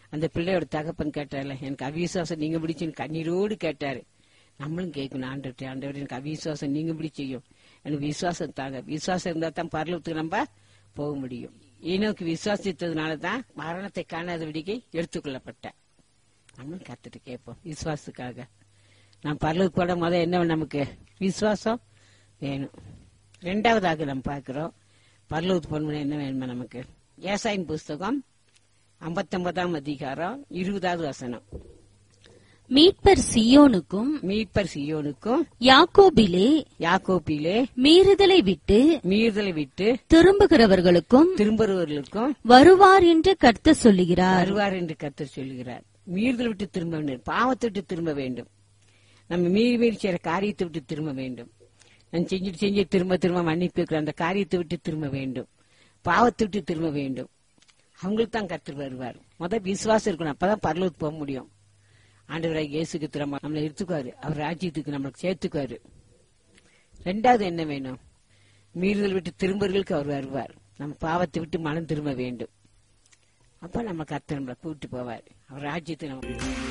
அந்த பிள்ளையோட தகப்பன் கேட்டார்ல எனக்கு அவிசுவாசம் நீங்க பிடிச்சுன்னு கண்ணீரோடு கேட்டாரு நம்மளும் கேட்கணும் ஆண்டவர்கிட்ட ஆண்டவர் எனக்கு அவிசுவாசம் நீங்க பிடி செய்யும் எனக்கு விசுவாசம் தாங்க விசுவாசம் இருந்தா தான் பரலத்துக்கு நம்ம போக முடியும் ஈனோக்கு விசுவாசித்ததுனால தான் மரணத்தை காணாதபடிக்கு எடுத்துக்கொள்ளப்பட்ட நம்மளும் கத்துட்டு கேட்போம் விசுவாசத்துக்காக நான் பரலத்துக்கு போட முத என்ன வேணும் நமக்கு விசுவாசம் வேணும் ரெண்டாவதாக நம்ம பார்க்கிறோம் பரலூத்து பொன்மனை என்ன வேணுமா நமக்கு ஏசாயின் புஸ்தகம் ஐம்பத்தொன்பதாம் அதிகாரம் இருபதாவது வசனம் மீட்பர் சியோனுக்கும் மீட்பர் சியோனுக்கும் யாக்கோபிலே யாக்கோப்பிலே மீறுதலை விட்டு மீறுதலை விட்டு திரும்புகிறவர்களுக்கும் திரும்புறவர்களுக்கும் வருவார் என்று கர்த்தர் சொல்லுகிறார் வருவார் என்று கர்த்தர் சொல்லுகிறார் மீறுதல் விட்டு திரும்ப வேண்டும் பாவத்தை விட்டு திரும்ப வேண்டும் நம்ம மீறி மீறி செய்யற காரியத்தை விட்டு திரும்ப வேண்டும் நான் செஞ்சுட்டு செஞ்சு திரும்ப திரும்ப மன்னிப்பு கேட்கிற அந்த காரியத்தை விட்டு திரும்ப வேண்டும் பாவத்தை விட்டு திரும்ப வேண்டும் அவங்களுக்கு தான் கர்த்தர் வருவார் முத விசுவாசம் இருக்கணும் அப்பதான் பரலோகத்துக்கு போக முடியும் ஆண்டவராக இயேசுக்கு திரும்ப நம்மளை எடுத்துக்குவாரு அவர் ராஜ்யத்துக்கு நம்மளுக்கு சேர்த்துக்குவாரு ரெண்டாவது என்ன வேணும் மீறுதல் விட்டு திரும்பர்களுக்கு அவர் வருவார் நம்ம பாவத்தை விட்டு மனம் திரும்ப வேண்டும் அப்ப நம்ம கர்த்தர் நம்மளை கூட்டு போவார் அவர் ராஜ்யத்தை நமக்கு